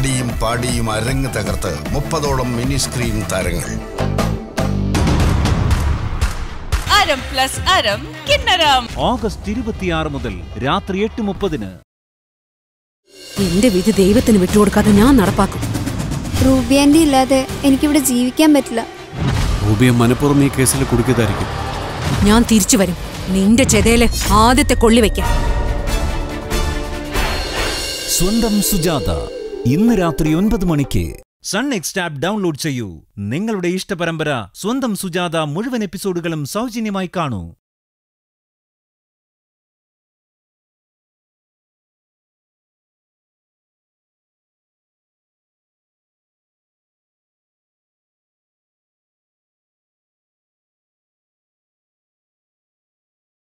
ആടിയും പാടിയും അരങ്ങ് തകർത്ത് മുപ്പതോളം മിനി സ്ക്രീൻ താരങ്ങൾ അരം പ്ലസ് അരം കിന്നരം ഓഗസ്റ്റ് ഇരുപത്തിയാറ് മുതൽ രാത്രി എട്ട് മുപ്പതിന് എന്റെ വിധി ദൈവത്തിന് വിട്ടുകൊടുക്കാതെ ഞാൻ നടപ്പാക്കും റൂബിയാൻ്റെ ഇല്ലാതെ എനിക്കിവിടെ ജീവിക്കാൻ പറ്റില്ല റൂബിയെ മനഃപൂർവ്വം ഈ കേസിൽ കുടുക്കിയതായിരിക്കും ഞാൻ തിരിച്ചു വരും നിന്റെ ചെതയിലെ ആദ്യത്തെ കൊള്ളി വെക്കാൻ സ്വന്തം സുജാത ഇന്ന് രാത്രി ഒൻപത് മണിക്ക് സൺ നെക്സ്റ്റ് ആപ്പ് ഡൗൺലോഡ് ചെയ്യൂ നിങ്ങളുടെ ഇഷ്ടപരമ്പര സ്വന്തം സുജാത മുഴുവൻ എപ്പിസോഡുകളും സൗജന്യമായി കാണൂ